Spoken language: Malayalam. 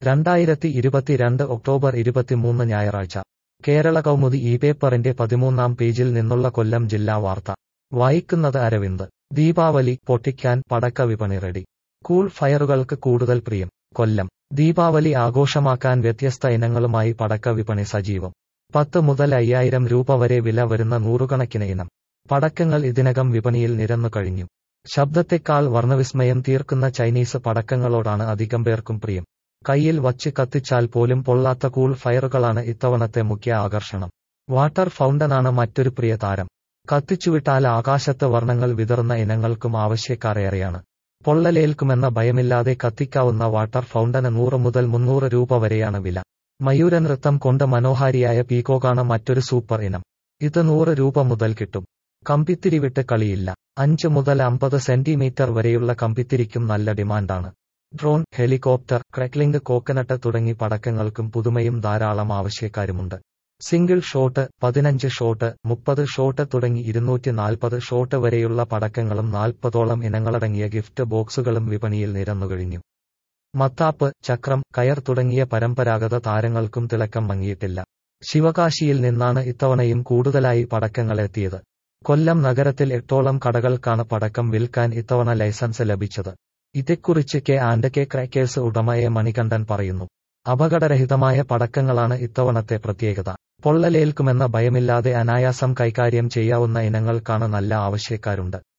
രണ്ടായിരത്തി ഇരുപത്തിരണ്ട് ഒക്ടോബർ ഇരുപത്തിമൂന്ന് ഞായറാഴ്ച കേരള കൗമുദി ഈ പേപ്പറിന്റെ പതിമൂന്നാം പേജിൽ നിന്നുള്ള കൊല്ലം ജില്ലാ വാർത്ത വായിക്കുന്നത് അരവിന്ദ് ദീപാവലി പൊട്ടിക്കാൻ പടക്ക വിപണി റെഡി കൂൾ ഫയറുകൾക്ക് കൂടുതൽ പ്രിയം കൊല്ലം ദീപാവലി ആഘോഷമാക്കാൻ വ്യത്യസ്ത ഇനങ്ങളുമായി പടക്ക വിപണി സജീവം പത്ത് മുതൽ അയ്യായിരം രൂപ വരെ വില വരുന്ന നൂറുകണക്കിന് ഇനം പടക്കങ്ങൾ ഇതിനകം വിപണിയിൽ നിരന്നു കഴിഞ്ഞു ശബ്ദത്തെക്കാൾ വർണ്ണവിസ്മയം തീർക്കുന്ന ചൈനീസ് പടക്കങ്ങളോടാണ് അധികം പേർക്കും പ്രിയം കയ്യിൽ വച്ച് കത്തിച്ചാൽ പോലും പൊള്ളാത്ത കൂൾ ഫയറുകളാണ് ഇത്തവണത്തെ മുഖ്യ ആകർഷണം വാട്ടർ ഫൗണ്ടനാണ് മറ്റൊരു പ്രിയ താരം കത്തിച്ചുവിട്ടാൽ ആകാശത്ത് വർണ്ണങ്ങൾ വിതറുന്ന ഇനങ്ങൾക്കും ആവശ്യക്കാരേറെയാണ് പൊള്ളലേൽക്കുമെന്ന ഭയമില്ലാതെ കത്തിക്കാവുന്ന വാട്ടർ ഫൗണ്ടന് നൂറ് മുതൽ മുന്നൂറ് രൂപ വരെയാണ് വില മയൂരനൃത്തം കൊണ്ട് മനോഹാരിയായ പീക്കോക്കാണ് മറ്റൊരു സൂപ്പർ ഇനം ഇത് നൂറ് രൂപ മുതൽ കിട്ടും കമ്പിത്തിരിവിട്ട് കളിയില്ല അഞ്ച് മുതൽ അമ്പത് സെന്റിമീറ്റർ വരെയുള്ള കമ്പിത്തിരിക്കും നല്ല ഡിമാൻഡാണ് ഡ്രോൺ ഹെലികോപ്റ്റർ ക്രക്ലിംഗ് കോക്കനട്ട് തുടങ്ങി പടക്കങ്ങൾക്കും പുതുമയും ധാരാളം ആവശ്യക്കാരുമുണ്ട് സിംഗിൾ ഷോട്ട് പതിനഞ്ച് ഷോട്ട് മുപ്പത് ഷോട്ട് തുടങ്ങി ഇരുന്നൂറ്റി നാൽപ്പത് ഷോട്ട് വരെയുള്ള പടക്കങ്ങളും നാൽപ്പതോളം ഇനങ്ങളടങ്ങിയ ഗിഫ്റ്റ് ബോക്സുകളും വിപണിയിൽ നിരന്നുകഴിഞ്ഞു മത്താപ്പ് ചക്രം കയർ തുടങ്ങിയ പരമ്പരാഗത താരങ്ങൾക്കും തിളക്കം മങ്ങിയിട്ടില്ല ശിവകാശിയിൽ നിന്നാണ് ഇത്തവണയും കൂടുതലായി പടക്കങ്ങൾ എത്തിയത് കൊല്ലം നഗരത്തിൽ എട്ടോളം കടകൾക്കാണ് പടക്കം വിൽക്കാൻ ഇത്തവണ ലൈസൻസ് ലഭിച്ചത് ഇതേക്കുറിച്ച് കെ ആൻഡ് കെ ക്രാക്കേഴ്സ് ഉടമ എ മണികണ്ഠൻ പറയുന്നു അപകടരഹിതമായ പടക്കങ്ങളാണ് ഇത്തവണത്തെ പ്രത്യേകത പൊള്ളലേൽക്കുമെന്ന ഭയമില്ലാതെ അനായാസം കൈകാര്യം ചെയ്യാവുന്ന ഇനങ്ങൾക്കാണ് നല്ല ആവശ്യക്കാരുണ്ട്